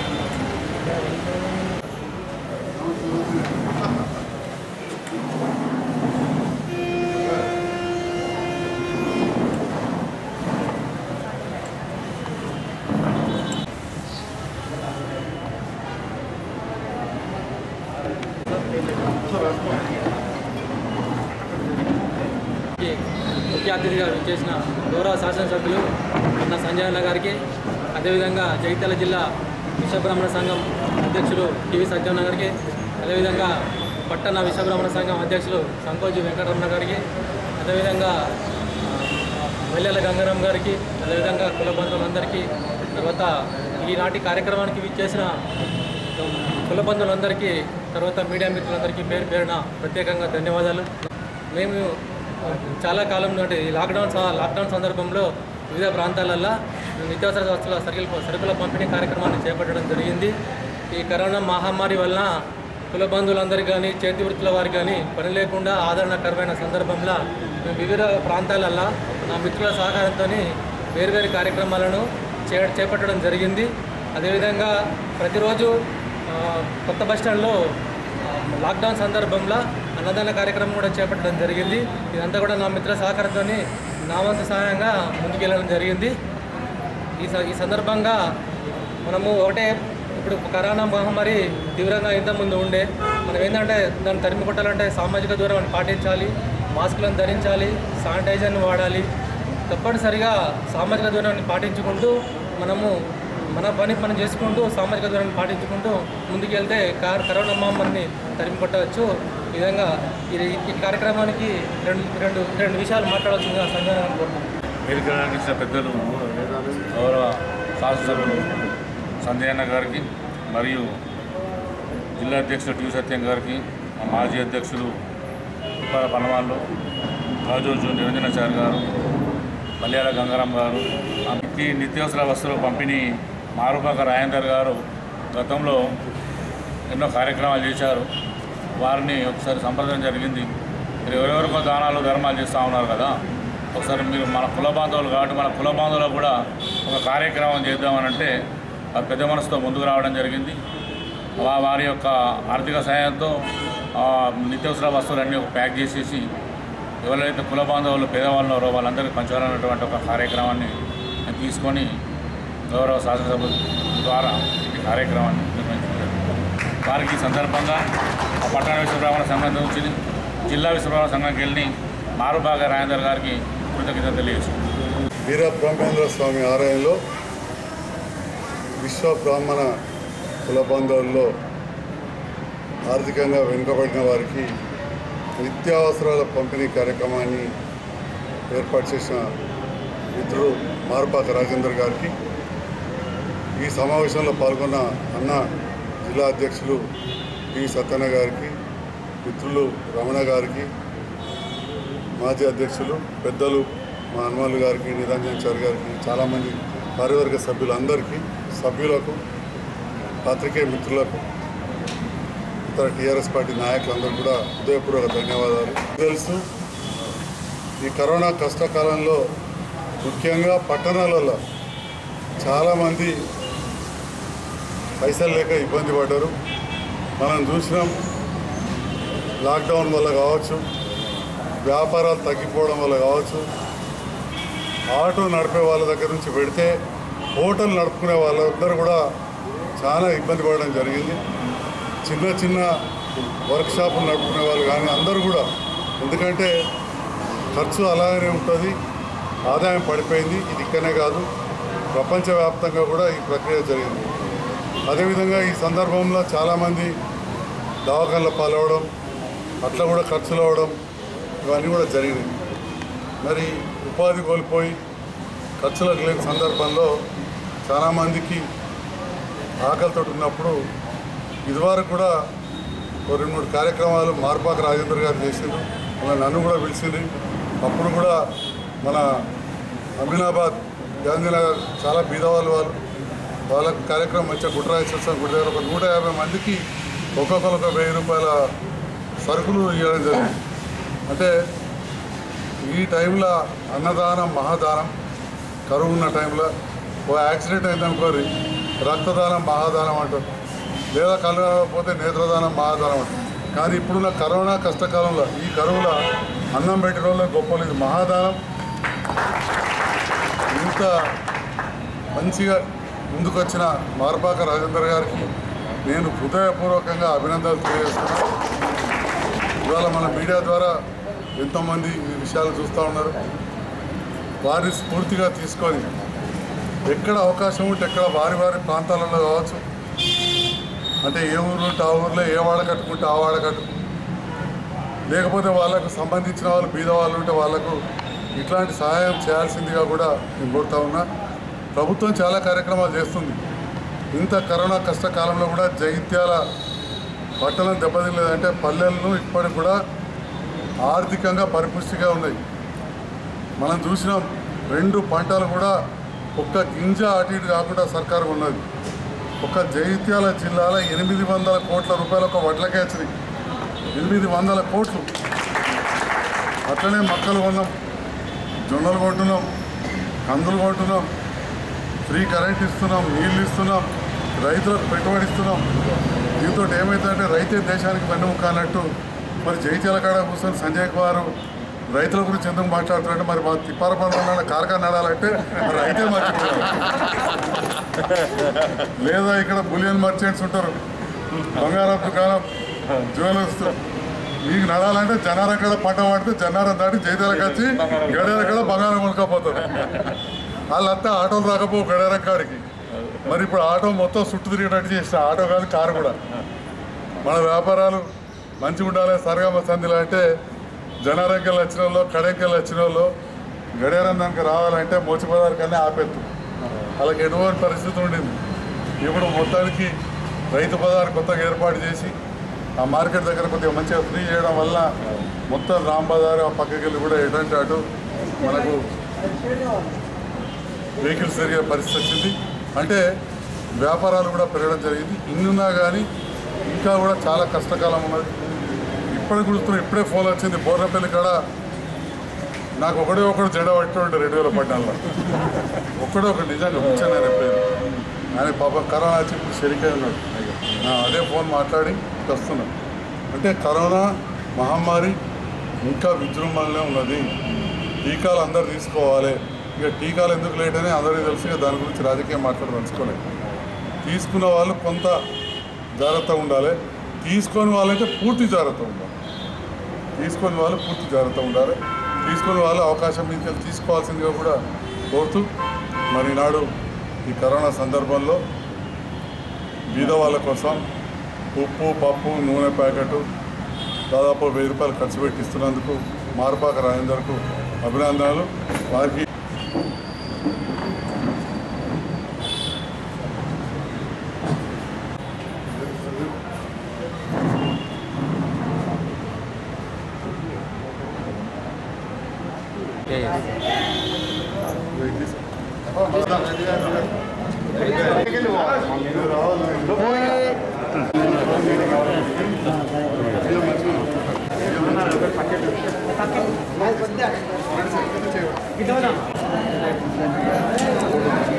ఈ ముఖ్య అతిథిగా చేసిన గౌరవ శాసనసభ్యులు అన్న సంజయ్ అన్న గారికి అదేవిధంగా జగిత్యాల జిల్లా విశ్వబ్రహ్మణ సంఘం అధ్యక్షులు టివి సత్యన్న గారికి అదేవిధంగా పట్టణ విశ్వబ్రహ్మణ సంఘం అధ్యక్షులు సంకోజి వెంకటరమణ గారికి అదేవిధంగా వెల్లెల గంగారాం గారికి అదేవిధంగా కుల బంధువులందరికీ తర్వాత ఈనాటి కార్యక్రమానికి విచ్చేసిన కుల బంధువులందరికీ తర్వాత మీడియా మిత్రులందరికీ పేరు పేరున ప్రత్యేకంగా ధన్యవాదాలు మేము చాలా కాలం నుండి ఈ లాక్డౌన్ స- లాక్డౌన్ సందర్భంలో వివిధ ప్రాంతాలల్లో నిత్యావసర వస్తువుల సరుకుల సరుకుల పంపిణీ కార్యక్రమాన్ని చేపట్టడం జరిగింది ఈ కరోనా మహమ్మారి వలన కుల బంధువులందరికీ కానీ చేతి వృత్తుల వారికి కానీ పని లేకుండా ఆదరణకరమైన సందర్భంలో మేము వివిధ ప్రాంతాలల్లో నా మిత్రుల సహకారంతో వేరువేరు కార్యక్రమాలను చే చేపట్టడం జరిగింది అదేవిధంగా ప్రతిరోజు ఆ, కొత్త బస్ స్టాండ్లో ఆ, లాక్డౌన్ సందర్భంలో అన్నదాన కార్యక్రమం కూడా చేపట్టడం జరిగింది ఇదంతా కూడా నా మిత్ర సహకారంతో నా వంతు సహాయంగా ముందుకెళ్ళడం జరిగింది ఈ స- ఈ సందర్భంగా మనము ఒకటే ఇప్పుడు కరోనా మహమ్మారి తీవ్రంగా ఇంతకుముందు ఉండే మనం ఏంటంటే దాన్ని తరిమి కొట్టాలంటే సామాజిక దూరం పాటించాలి మాస్కులను ధరించాలి శానిటైజర్ని వాడాలి తప్పనిసరిగా సామాజిక దూరాన్ని పాటించుకుంటూ మనము మన పని మనం చేసుకుంటూ సామాజిక దూరాన్ని పాటించుకుంటూ ముందుకెళ్తే కార్ కరోనా మహమ్మారిని తరిమి కొట్టవచ్చు ఈ విధంగా ఇది ఈ కార్యక్రమానికి రెండు రెండు రెండు విషయాలు మాట్లాడాల్సిందిగా సంజయ్ కోరుతున్నాను వేదికలకు ఇచ్చిన పెద్దలు గౌరవ శాసనసభ్యులు సంజయ్ అన్న గారికి మరియు జిల్లా అధ్యక్షులు టి సత్యం గారికి మా మాజీ అధ్యక్షులు ఉప్పాల పనవాళ్ళు రాజోజు నిరంజనాచారి గారు మల్యాల గంగారాం గారు ఈ నిత్యావసర వస్తువుల పంపిణీ మారుపాక రాజేందర్ గారు గతంలో ఎన్నో కార్యక్రమాలు చేశారు వారిని ఒకసారి సంప్రదించడం జరిగింది మీరు ఎవరెవరికో దానాలు ధర్మాలు చేస్తూ ఉన్నారు కదా ఒకసారి మీరు మన కుల బాంధవులు కాబట్టి మన కుల బాంధవులకు కూడా ఒక కార్యక్రమం చేద్దామనంటే వారు పెద్ద మనసుతో ముందుకు రావడం జరిగింది వా- వారి యొక్క ఆర్థిక సహాయంతో ఆ, నిత్యావసర వస్తువులన్నీ ఒక ప్యాక్ చేసేసి ఎవరైతే కుల బాంధవులు పేదవాళ్ళు ఉన్నారో వాళ్ళందరికీ పంచాలన్నటువంటి ఒక కార్యక్రమాన్ని నేను తీసుకొని గౌరవ శాసనసభ ద్వారా ఈ కార్యక్రమాన్ని నిర్వహించడం వారికి ఈ సందర్భంగా ఆ పట్టణ విశ్వబ్రాహ్మణ సంఘం నుంచి జిల్లా విశ్వబ్రాహ్మణ సంఘంకి వెళ్ళి మారుబాగ రాజేందర్ గారికి కృతజ్ఞత తెలియజేస్తున్నాను వీర బ్రహ్మేంద్ర స్వామి ఆలయంలో విశ్వ బ్రాహ్మణ కుల బంధువుల్లో ఆర్థికంగా వెనుకబడిన వారికి నిత్యావసరాల పంపిణీ కార్యక్రమాన్ని ఏర్పాటు చేసిన మిత్రుడు మారుపాక రాజేందర్ గారికి ఈ సమావేశంలో పాల్గొన్న అన్న జిల్లా అధ్యక్షులు టి సత్యన్న గారికి మిత్రులు రమణ గారికి మాజీ అధ్యక్షులు పెద్దలు మా హనుమాన్లు గారికి నిరంజన్ చారి గారికి చాలామంది కార్యవర్గ సభ్యులందరికీ సభ్యులకు పాత్రికేయ మిత్రులకు ఇతర టీఆర్ఎస్ పార్టీ నాయకులందరూ కూడా హృదయపూర్వక ధన్యవాదాలు తెలుసు ఈ కరోనా కష్టకాలంలో ముఖ్యంగా పట్టణాలలో చాలామంది పైసలు లేక ఇబ్బంది పడ్డారు మనం చూసినాం లాక్డౌన్ వల్ల కావచ్చు వ్యాపారాలు తగ్గిపోవడం వల్ల కావచ్చు ఆటో నడిపే వాళ్ళ దగ్గర నుంచి పెడితే హోటల్ నడుపుకునే వాళ్ళందరూ కూడా చాలా ఇబ్బంది పడడం జరిగింది చిన్న చిన్న వర్క్ షాపులు నడుపుకునే వాళ్ళు కానీ అందరూ కూడా ఎందుకంటే ఖర్చు అలాగనే ఉంటుంది ఆదాయం పడిపోయింది ఇది ఇక్కడనే కాదు ప్రపంచవ్యాప్తంగా కూడా ఈ ప్రక్రియ జరిగింది అదేవిధంగా ఈ సందర్భంలో చాలామంది దవాఖానలో పాల్గొవడం అట్లా కూడా ఖర్చులు అవ్వడం ఇవన్నీ కూడా జరిగినాయి మరి ఉపాధి కోల్పోయి ఖర్చులకు లేని సందర్భంలో చాలామందికి ఆకలితో ఉన్నప్పుడు ఇదివరకు కూడా ఒక రెండు మూడు కార్యక్రమాలు మార్పాక రాజేంద్ర గారు చేసిండ్రు అలా నన్ను కూడా పిలిచింది అప్పుడు కూడా మన అమీనాబాద్ గాంధీనగర్ చాలా బీదవాళ్ళు వాళ్ళు వాళ్ళకి కార్యక్రమం వచ్చే గుట్రాజేశ్వర గుడి దగ్గర ఒక నూట యాభై మందికి ఒక్కొక్కరు ఒక వెయ్యి రూపాయల సరుకులు ఇవ్వడం జరిగింది అంటే ఈ టైంలో అన్నదానం మహాదానం కరువు ఉన్న టైంలో ఓ యాక్సిడెంట్ అయిందనుకోరి రక్తదానం మహాదానం అంటారు లేదా కళ్ళు కనకపోతే నేత్రదానం మహాదానం అంటారు కానీ ఇప్పుడున్న కరోనా కష్టకాలంలో ఈ కరువులో అన్నం పెట్టిన వాళ్ళ గొప్పలు ఇది మహాదానం ఇంత మంచిగా ముందుకొచ్చిన మార్పాక రాజేందర్ గారికి నేను హృదయపూర్వకంగా అభినందనలు తెలియజేస్తున్నాను ఇవాళ మన మీడియా ద్వారా ఎంతోమంది ఈ విషయాలు చూస్తూ ఉన్నారు వారిని స్ఫూర్తిగా తీసుకొని ఎక్కడ అవకాశం ఉంటే ఎక్కడ వారి వారి ప్రాంతాలలో కావచ్చు అంటే ఏ ఊరు ఉంటే ఆ ఊర్లో ఏ వాడ కట్టుకుంటే ఆ వాడ కట్టు లేకపోతే వాళ్ళకు సంబంధించిన వాళ్ళు బీద వాళ్ళు ఉంటే వాళ్ళకు ఇట్లాంటి సహాయం చేయాల్సిందిగా కూడా నేను కోరుతా ఉన్నా ప్రభుత్వం చాలా కార్యక్రమాలు చేస్తుంది ఇంత కరోనా కష్టకాలంలో కూడా జగిత్యాల పట్టణం దెబ్బతినలేదంటే పల్లెలను ఇప్పటికి కూడా ఆర్థికంగా పరిపుష్టిగా ఉన్నాయి మనం చూసినాం రెండు పంటలు కూడా ఒక్క గింజ అటు ఇటు కాకుండా సర్కారు ఉన్నది ఒక జగిత్యాల జిల్లాలో ఎనిమిది వందల కోట్ల రూపాయలు ఒక వడ్లకే వచ్చినాయి ఎనిమిది వందల కోట్లు అట్లనే మక్కలు కొన్నాం జొన్నలు కొంటున్నాం కందులు కొంటున్నాం ఫ్రీ కరెంట్ ఇస్తున్నాం నీళ్ళు ఇస్తున్నాం రైతులకు పెట్టుబడి ఇస్తున్నాం దీంతో ఏమైందంటే రైతే దేశానికి వెన్నుముక్క అన్నట్టు మరి జైత్యాల కాడ కూర్చొని సంజయ్ కుమార్ రైతుల గురించి ఎందుకు మాట్లాడుతున్నారంటే మరి మా తిప్పారపల్లి కార్ఖాన నడాలంటే మరి రైతే మర్చిపోయారు లేదా ఇక్కడ బులియన్ మర్చెంట్స్ ఉంటారు బంగారం దుకాణం జ్యువెలర్స్ మీకు నడాలంటే జనారం కాడ పంట పడితే జనారం దాటి జైతాలకు వచ్చి గడియార కాడ బంగారం కొనుక్కపోతారు వాళ్ళంతా ఆటోలు రాకపోవు గడియారం కాడికి మరి ఇప్పుడు ఆటో మొత్తం చుట్టూ తిరిగేటట్టు చేసిన ఆటో కాదు కారు కూడా మన వ్యాపారాలు మంచిగా ఉండాలి సరగమ సంధిలో అంటే జనారంకెళ్ళి వచ్చిన వాళ్ళు కడెంకెళ్ళి వచ్చిన వాళ్ళు గడియారం దానికి రావాలంటే మోచి పదార్ కన్నా ఆపెత్తు వాళ్ళకి ఎటువంటి పరిస్థితి ఉండింది ఇప్పుడు మొత్తానికి రైతు బజార్ కొత్తగా ఏర్పాటు చేసి ఆ మార్కెట్ దగ్గర కొద్దిగా మంచిగా ఫ్రీ చేయడం వల్ల మొత్తం రామ్ బజార్ ఆ పక్కకి వెళ్ళి కూడా ఎటువంటి అటు మనకు వెహికల్స్ తిరిగే పరిస్థితి వచ్చింది అంటే వ్యాపారాలు కూడా పెరగడం జరిగింది ఇన్నున్నా కానీ ఇంకా కూడా చాలా కష్టకాలం ఉన్నది ఇప్పటికి గుర్తున్నా ఇప్పుడే ఫోన్ వచ్చింది బోర్నపల్లి కాడ నాకు ఒకడే ఒకడు జెండా పట్టి ఉంటే రెండు వేల పద్నాలుగులో ఒక్కడే ఒకటి నిజంగా కూర్చొని ఆయన పేరు ఆయన పాపం కరోనా వచ్చి ఇప్పుడు షెరికై ఉన్నాడు ఆ, అదే ఫోన్ మాట్లాడి ఇటు వస్తున్నాం అంటే కరోనా మహమ్మారి ఇంకా విజృంభణలో ఉన్నది టీకాలు అందరు తీసుకోవాలి ఇక టీకాలు ఎందుకు లేట్ అని అందరికీ తెలుసు ఇక దాని గురించి రాజకీయం మాట్లాడదలుచుకోలేదు తీసుకున్న వాళ్ళు కొంత జాగ్రత్త ఉండాలి తీసుకొని వాళ్ళైతే పూర్తి జాగ్రత్త ఉండాలి తీసుకొని వాళ్ళు పూర్తి జాగ్రత్త ఉండాలి తీసుకొని వాళ్ళు అవకాశం మీద తీసుకోవాల్సిందిగా కూడా కోరుతూ మరి ఈనాడు ఈ కరోనా సందర్భంలో బీద వాళ్ళ కోసం ఉప్పు పప్పు నూనె ప్యాకెట్ దాదాపు వెయ్యి రూపాయలు ఖర్చు పెట్టి ఇస్తున్నందుకు మార్పాక రాజేందర్కు అభినందనలు వారికి ఇదోనా